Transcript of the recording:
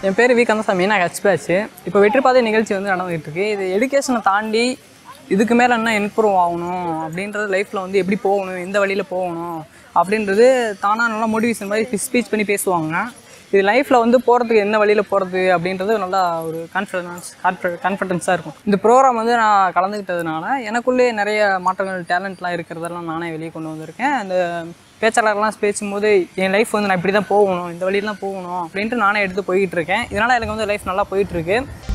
என் பேர் வி கந்தசாமி நான் H batch இப்போ வெற்றிப்பாதை நிகழ்ச்சி வந்து நடந்துகிட்டு இருக்கு இது எடுகேஷனை தாண்டி இதுக்கு மேலே என்ன இம்ப்ரூவ் ஆகணும் அப்படின்றது லைஃப்பில் வந்து எப்படி போகணும் எந்த வழியில் போகணும் அப்படின்றது தானாக நல்லா மோட்டிவேஷன் மாதிரி ஸ்பீச் பண்ணி பேசுவாங்க இது லைஃப்பில் வந்து போகிறதுக்கு என்ன வழியில் போகிறது அப்படின்றது நல்லா ஒரு கான்ஃபிடன்ஸ் கான்ஃபிடன்ஸாக இருக்கும் இந்த ப்ரோக்ராம் வந்து நான் கலந்துக்கிட்டதுனால எனக்குள்ளே நிறைய மாற்றங்கள் டேலண்ட்லாம் இருக்கிறதெல்லாம் நானே வெளியே கொண்டு வந்திருக்கேன் அந்த பேச்சாளர்லாம் பேசும்போது என் லைஃப் வந்து நான் இப்படி தான் போகணும் இந்த வழியெல்லாம் போகணும் அப்படின்ட்டு நானே எடுத்து போய்கிட்டு இருக்கேன் இதனால் எனக்கு வந்து லைஃப் நல்லா போயிட்டு இருக்கு